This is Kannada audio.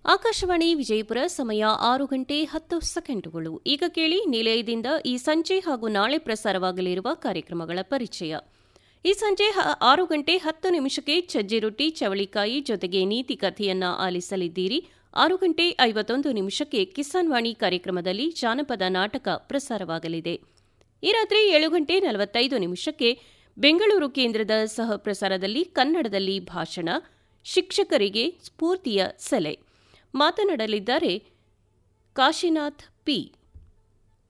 ಆಕಾಶವಾಣಿ ವಿಜಯಪುರ ಸಮಯ ಆರು ಗಂಟೆ ಹತ್ತು ಸೆಕೆಂಡುಗಳು ಈಗ ಕೇಳಿ ನಿಲಯದಿಂದ ಈ ಸಂಜೆ ಹಾಗೂ ನಾಳೆ ಪ್ರಸಾರವಾಗಲಿರುವ ಕಾರ್ಯಕ್ರಮಗಳ ಪರಿಚಯ ಈ ಸಂಜೆ ಹ- ಆರು ಗಂಟೆ ಹತ್ತು ನಿಮಿಷಕ್ಕೆ ಸಜ್ಜಿ ರೊಟ್ಟಿ ಚವಳಿಕಾಯಿ ಜೊತೆಗೆ ನೀತಿ ಕಥೆಯನ್ನ ಆಲಿಸಲಿದ್ದೀರಿ ಆರು ಗಂಟೆ ಐವತ್ತೊಂದು ನಿಮಿಷಕ್ಕೆ ಕಿಸಾನ್ ವಾಣಿ ಕಾರ್ಯಕ್ರಮದಲ್ಲಿ ಜಾನಪದ ನಾಟಕ ಪ್ರಸಾರವಾಗಲಿದೆ ಈ ರಾತ್ರಿ ಏಳು ಗಂಟೆ ನಲವತ್ತೈದು ನಿಮಿಷಕ್ಕೆ ಬೆಂಗಳೂರು ಕೇಂದ್ರದ ಸಹ ಪ್ರಸಾರದಲ್ಲಿ ಕನ್ನಡದಲ್ಲಿ ಭಾಷಣ ಶಿಕ್ಷಕರಿಗೆ ಸ್ಫೂರ್ತಿಯ ಸೆಲೆ ಮಾತನಾಡಲಿದ್ದಾರೆ ಕಾಶಿನಾಥ್ ಪಿ